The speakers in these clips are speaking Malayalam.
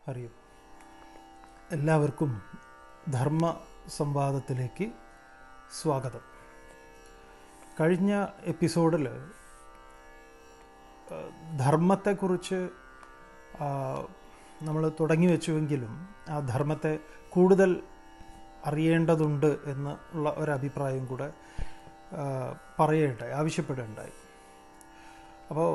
ഹരി ഓം. എല്ലാവർക്കും ധർമ്മ സംവാദത്തിലേക്ക് സ്വാഗതം കഴിഞ്ഞ എപ്പിസോഡിൽ ധർമ്മത്തെക്കുറിച്ച് നമ്മൾ തുടങ്ങി വെച്ചുവെങ്കിലും ആ ധർമ്മത്തെ കൂടുതൽ അറിയേണ്ടതുണ്ട് എന്ന് ഉള്ള ഒരഭിപ്രായം കൂടെ ആ, പറയുകയുണ്ടായി ആവശ്യപ്പെടുകയുണ്ടായി അപ്പോൾ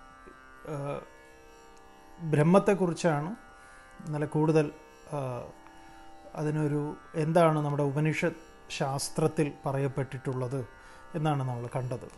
ബ്രഹ്മത്തെക്കുറിച്ചാണ് ഇന്നലെ കൂടുതൽ ആ, അതിനൊരു എന്താണ് നമ്മുടെ ഉപനിഷത്ത് ശാസ്ത്രത്തിൽ പറയപ്പെട്ടിട്ടുള്ളത് എന്നാണ് നമ്മൾ കണ്ടത്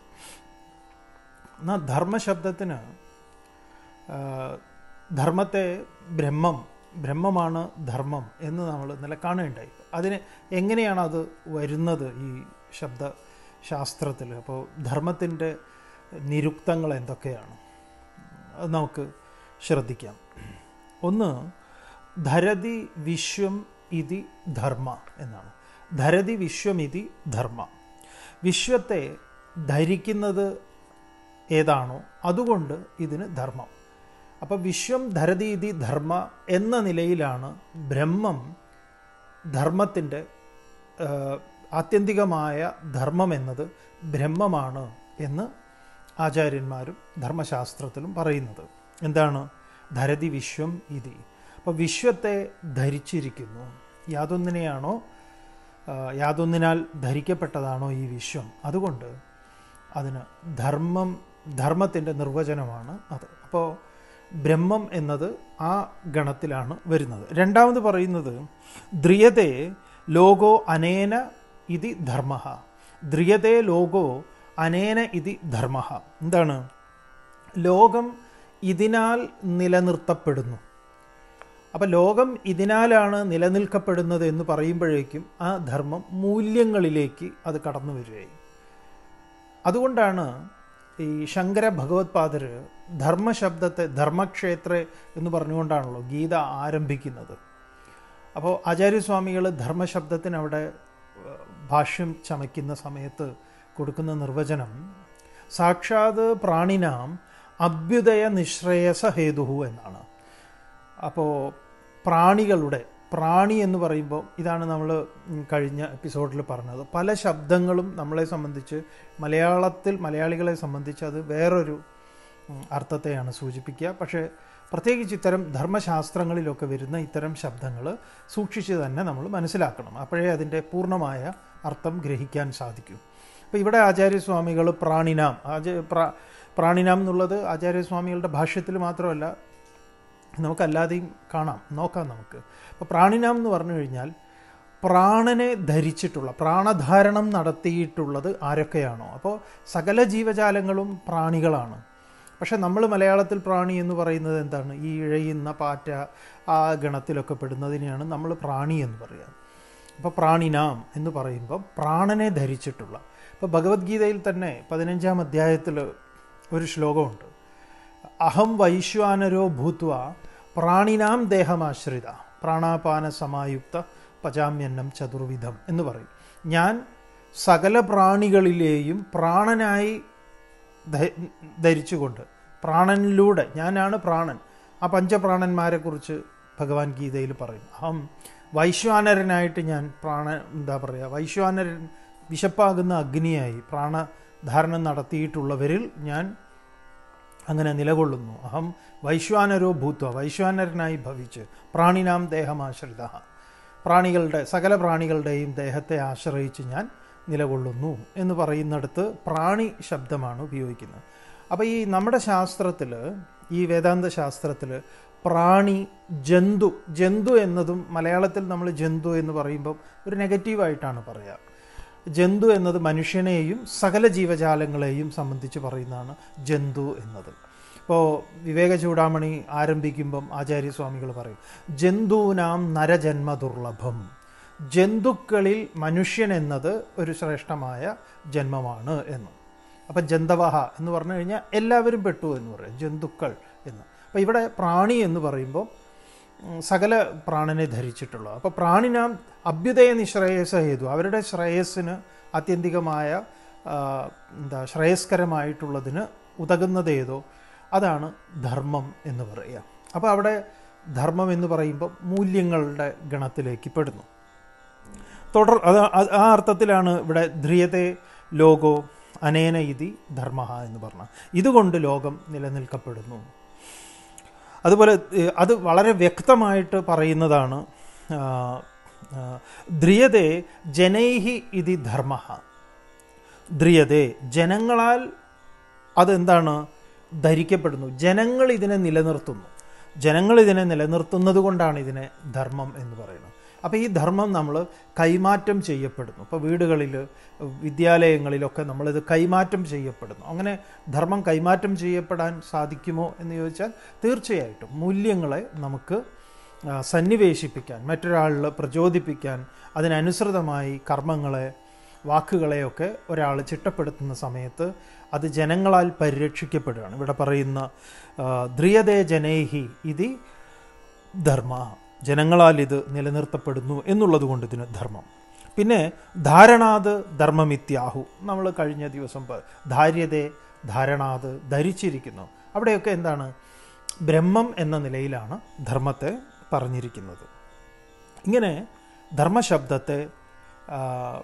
എന്നാൽ ധർമ്മശബ്ദത്തിന് ആ, ധർമ്മത്തെ ബ്രഹ്മം ബ്രഹ്മമാണ് ധർമ്മം എന്ന് നമ്മൾ ഇന്നലെ കാണുകയുണ്ടായി അതിന് എങ്ങനെയാണ് അത് വരുന്നത് ഈ ശബ്ദ ശാസ്ത്രത്തിൽ അപ്പോൾ ധർമ്മത്തിൻ്റെ നിരുക്തങ്ങൾ എന്തൊക്കെയാണ് അത് നമുക്ക് ശ്രദ്ധിക്കാം ഒന്ന് ധരതി വിശ്വം ഇതി ധർമ്മ എന്നാണ് ധരതി വിശ്വം ഇതി ധർമ്മ വിശ്വത്തെ ധരിക്കുന്നത് ഏതാണോ അതുകൊണ്ട് ഇതിന് ധർമ്മം അപ്പോൾ വിശ്വം ധരതി ഇതി ധർമ്മ എന്ന നിലയിലാണ് ബ്രഹ്മം ധർമ്മത്തിൻ്റെ ആത്യന്തികമായ ധർമ്മം എന്നത് ബ്രഹ്മമാണ് എന്ന് ആചാര്യന്മാരും ധർമ്മശാസ്ത്രത്തിലും പറയുന്നത് എന്താണ് ധരതി വിശ്വം ഇതി അപ്പോൾ വിശ്വത്തെ ധരിച്ചിരിക്കുന്നു യാതൊന്നിനെയാണോ ആ, യാതൊന്നിനാൽ ധരിക്കപ്പെട്ടതാണോ ഈ വിശ്വം അതുകൊണ്ട് അതിന് ധർമ്മം ധർമ്മത്തിൻ്റെ നിർവചനമാണ് അത് അപ്പോൾ ബ്രഹ്മം എന്നത് ആ ഗണത്തിലാണ് വരുന്നത് രണ്ടാമത് പറയുന്നത് ദ്രിയതേ ലോകോ അനേന ഇതി ധർമ്മ ദ്രിയതേ ലോകോ അനേന ഇതി ധർമ്മ എന്താണ് ലോകം ഇതിനാൽ നിലനിർത്തപ്പെടുന്നു അപ്പം ലോകം ഇതിനാലാണ് നിലനിൽക്കപ്പെടുന്നത് എന്ന് പറയുമ്പോഴേക്കും ആ ധർമ്മം മൂല്യങ്ങളിലേക്ക് അത് കടന്നു വരികയും അതുകൊണ്ടാണ് ഈ ശങ്കര ഭഗവത്പാദർ ധർമ്മശബ്ദത്തെ ധർമ്മക്ഷേത്ര എന്ന് പറഞ്ഞുകൊണ്ടാണല്ലോ ഗീത ആരംഭിക്കുന്നത് അപ്പോൾ ആചാര്യസ്വാമികൾ ധർമ്മശബ്ദത്തിന് അവിടെ ഏഹ്, ഭാഷ്യം ചമയ്ക്കുന്ന സമയത്ത് കൊടുക്കുന്ന നിർവചനം സാക്ഷാത് പ്രാണിനാം അഭ്യുദയ നിശ്രേയസ ഹേതുഹു എന്നാണ് അപ്പോൾ പ്രാണികളുടെ പ്രാണി എന്ന് പറയുമ്പോൾ ഇതാണ് നമ്മൾ കഴിഞ്ഞ എപ്പിസോഡിൽ പറഞ്ഞത് പല ശബ്ദങ്ങളും നമ്മളെ സംബന്ധിച്ച് മലയാളത്തിൽ മലയാളികളെ സംബന്ധിച്ച് അത് വേറൊരു ഉം, അർത്ഥത്തെയാണ് സൂചിപ്പിക്കുക പക്ഷേ പ്രത്യേകിച്ച് ഇത്തരം ധർമ്മശാസ്ത്രങ്ങളിലൊക്കെ വരുന്ന ഇത്തരം ശബ്ദങ്ങൾ സൂക്ഷിച്ച് തന്നെ നമ്മൾ മനസ്സിലാക്കണം അപ്പോഴേ അതിൻ്റെ പൂർണ്ണമായ അർത്ഥം ഗ്രഹിക്കാൻ സാധിക്കൂ അപ്പോൾ ഇവിടെ ആചാര്യസ്വാമികൾ പ്രാണിനാം ആചാ പ്രാ പ്രാണിനാം എന്നുള്ളത് ആചാര്യസ്വാമികളുടെ ഭാഷ്യത്തിൽ മാത്രമല്ല നമുക്കല്ലാതെയും കാണാം നോക്കാം നമുക്ക് അപ്പോൾ പ്രാണിനാം എന്ന് പറഞ്ഞു കഴിഞ്ഞാൽ പ്രാണനെ ധരിച്ചിട്ടുള്ള പ്രാണധാരണം നടത്തിയിട്ടുള്ളത് ആരൊക്കെയാണോ അപ്പോൾ സകല ജീവജാലങ്ങളും പ്രാണികളാണ് പക്ഷെ നമ്മൾ മലയാളത്തിൽ പ്രാണി എന്ന് പറയുന്നത് എന്താണ് ഈ ഇഴയുന്ന പാറ്റ ആ ഗണത്തിലൊക്കെ പെടുന്നതിനെയാണ് നമ്മൾ പ്രാണി എന്ന് പറയുക അപ്പോൾ പ്രാണിനാം എന്ന് പറയുമ്പോൾ പ്രാണനെ ധരിച്ചിട്ടുള്ള ഇപ്പോൾ ഭഗവത്ഗീതയിൽ തന്നെ പതിനഞ്ചാം അധ്യായത്തിൽ ഒരു ശ്ലോകമുണ്ട് അഹം വൈശ്വാനരോ ഭൂത്വ പ്രാണിനാം ദേഹമാശ്രിത പ്രാണാപാന സമായുക്ത പചാമ്യന്നം ചതുർവിധം എന്ന് പറയും ഞാൻ സകല പ്രാണികളിലെയും പ്രാണനായി ധ- ധരിച്ചുകൊണ്ട് പ്രാണനിലൂടെ ഞാനാണ് പ്രാണൻ ആ പഞ്ചപ്രാണന്മാരെക്കുറിച്ച് ഭഗവാൻ ഗീതയിൽ പറയും അഹം വൈശ്വാനരനായിട്ട് ഞാൻ പ്രാണ എന്താ പറയുക വൈശ്വാനരൻ വിശപ്പാകുന്ന അഗ്നിയായി പ്രാണധാരണം നടത്തിയിട്ടുള്ളവരിൽ ഞാൻ അങ്ങനെ നിലകൊള്ളുന്നു അഹം വൈശ്വാനരോ ഭൂത്വ വൈശ്വാനരനായി ഭവിച്ച് പ്രാണിനാം ദേഹമാശ്രിത പ്രാണികളുടെ സകല പ്രാണികളുടെയും ദേഹത്തെ ആശ്രയിച്ച് ഞാൻ നിലകൊള്ളുന്നു എന്ന് പറയുന്നിടത്ത് പ്രാണി ശബ്ദമാണ് ഉപയോഗിക്കുന്നത് അപ്പോൾ ഈ നമ്മുടെ ശാസ്ത്രത്തിൽ ഈ വേദാന്ത ശാസ്ത്രത്തിൽ പ്രാണി ജന്തു ജന്തു എന്നതും മലയാളത്തിൽ നമ്മൾ ജന്തു എന്ന് പറയുമ്പം ഒരു നെഗറ്റീവായിട്ടാണ് പറയുക ജന്തു എന്നത് മനുഷ്യനെയും സകല ജീവജാലങ്ങളെയും സംബന്ധിച്ച് പറയുന്നതാണ് ജന്തു എന്നത് ഇപ്പോൾ വിവേക ചൂടാമണി ആരംഭിക്കുമ്പം ആചാര്യസ്വാമികൾ പറയും ജന്തൂനാം നരജന്മ ദുർലഭം ജന്തുക്കളിൽ മനുഷ്യൻ എന്നത് ഒരു ശ്രേഷ്ഠമായ ജന്മമാണ് എന്ന് അപ്പം ജന്തവഹ എന്ന് പറഞ്ഞു കഴിഞ്ഞാൽ എല്ലാവരും പെട്ടു എന്ന് പറയും ജന്തുക്കൾ എന്ന് അപ്പോൾ ഇവിടെ പ്രാണി എന്ന് പറയുമ്പോൾ ഉം, സകല പ്രാണനെ ധരിച്ചിട്ടുള്ളത് അപ്പോൾ പ്രാണിനാം അഭ്യുദയ നിശ്രേയസ ഹേതു അവരുടെ ശ്രേയസ്സിന് ആത്യന്തികമായ ആ, എന്താ ശ്രേയസ്കരമായിട്ടുള്ളതിന് ഉതകുന്നത് ഏതോ അതാണ് ധർമ്മം എന്ന് പറയുക അപ്പോൾ അവിടെ ധർമ്മം എന്ന് പറയുമ്പോൾ മൂല്യങ്ങളുടെ ഗണത്തിലേക്ക് പെടുന്നു തുടർ അത് അത് ആ അർത്ഥത്തിലാണ് ഇവിടെ ധ്രിയത്തെ ലോകോ അനേന ഇതി ധർമ്മ എന്ന് പറഞ്ഞ ഇതുകൊണ്ട് ലോകം നിലനിൽക്കപ്പെടുന്നു അതുപോലെ ഏഹ്, അത് വളരെ വ്യക്തമായിട്ട് പറയുന്നതാണ് ആ, ആ, ധ്രിയതേ ജനൈഹി ഇതി ധർമ്മ ധ്രിയതേ ജനങ്ങളാൽ അതെന്താണ് ധരിക്കപ്പെടുന്നു ജനങ്ങൾ ഇതിനെ നിലനിർത്തുന്നു ജനങ്ങൾ ഇതിനെ നിലനിർത്തുന്നത് കൊണ്ടാണ് ഇതിനെ ധർമ്മം എന്ന് പറയുന്നത് അപ്പോൾ ഈ ധർമ്മം നമ്മൾ കൈമാറ്റം ചെയ്യപ്പെടുന്നു ഇപ്പോൾ വീടുകളിൽ വിദ്യാലയങ്ങളിലൊക്കെ നമ്മളിത് കൈമാറ്റം ചെയ്യപ്പെടുന്നു അങ്ങനെ ധർമ്മം കൈമാറ്റം ചെയ്യപ്പെടാൻ സാധിക്കുമോ എന്ന് ചോദിച്ചാൽ തീർച്ചയായിട്ടും മൂല്യങ്ങളെ നമുക്ക് ആ, സന്നിവേശിപ്പിക്കാൻ മറ്റൊരാളിൽ പ്രചോദിപ്പിക്കാൻ അതിനനുസൃതമായി കർമ്മങ്ങളെ വാക്കുകളെയൊക്കെ ഒരാൾ ചിട്ടപ്പെടുത്തുന്ന സമയത്ത് അത് ജനങ്ങളാൽ പരിരക്ഷിക്കപ്പെടുകയാണ് ഇവിടെ പറയുന്ന ആ, ധ്രിയതേ ജനേഹി ഇതി ധർമ്മ ജനങ്ങളാൽ ഇത് നിലനിർത്തപ്പെടുന്നു എന്നുള്ളത് കൊണ്ട് ഇതിന് ധർമ്മം പിന്നെ ധാരണാത് ധർമ്മമിത്യാഹു നമ്മൾ കഴിഞ്ഞ ദിവസം പ- ധാര്യതേ ധാരണാത് ധരിച്ചിരിക്കുന്നു അവിടെയൊക്കെ എന്താണ് ബ്രഹ്മം എന്ന നിലയിലാണ് ധർമ്മത്തെ പറഞ്ഞിരിക്കുന്നത് ഇങ്ങനെ ധർമ്മശബ്ദത്തെ ആ,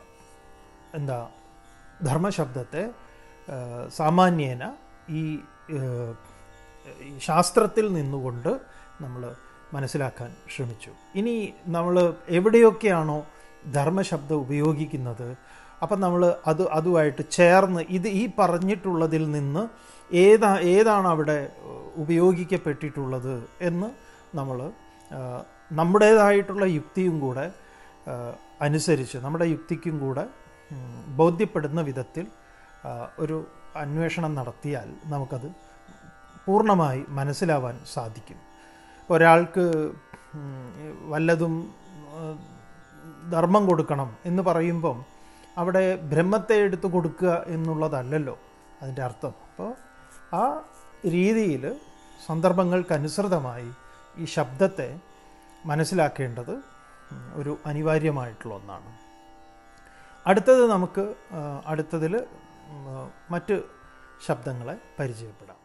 എന്താ ധർമ്മശബ്ദത്തെ ആ, സാമാന്യേന ഈ ആ, ഈ ശാസ്ത്രത്തിൽ നിന്നുകൊണ്ട് നമ്മൾ മനസ്സിലാക്കാൻ ശ്രമിച്ചു ഇനി നമ്മൾ എവിടെയൊക്കെയാണോ ധർമ്മശബ്ദം ഉപയോഗിക്കുന്നത് അപ്പം നമ്മൾ അത് അതുമായിട്ട് ചേർന്ന് ഇത് ഈ പറഞ്ഞിട്ടുള്ളതിൽ നിന്ന് ഏതാ ഏതാണ് അവിടെ ഉപയോഗിക്കപ്പെട്ടിട്ടുള്ളത് എന്ന് നമ്മൾ നമ്മുടേതായിട്ടുള്ള യുക്തിയും കൂടെ ആ, അനുസരിച്ച് നമ്മുടെ യുക്തിക്കും കൂടെ ഉം, ബോധ്യപ്പെടുന്ന വിധത്തിൽ ആ, ഒരു അന്വേഷണം നടത്തിയാൽ നമുക്കത് പൂർണ്ണമായി മനസ്സിലാവാൻ സാധിക്കും ഒരാൾക്ക് ഉം, വല്ലതും ആ, ധർമ്മം കൊടുക്കണം എന്ന് പറയുമ്പം അവിടെ ബ്രഹ്മത്തെ എടുത്തു കൊടുക്കുക എന്നുള്ളതല്ലല്ലോ അതിൻ്റെ അർത്ഥം അപ്പോൾ ആ രീതിയിൽ സന്ദർഭങ്ങൾക്കനുസൃതമായി ഈ ശബ്ദത്തെ മനസ്സിലാക്കേണ്ടത് ഉം, ഒരു അനിവാര്യമായിട്ടുള്ള ഒന്നാണ് അടുത്തത് നമുക്ക് ആ, അടുത്തതിൽ ഉം, മറ്റ് ശബ്ദങ്ങളെ പരിചയപ്പെടാം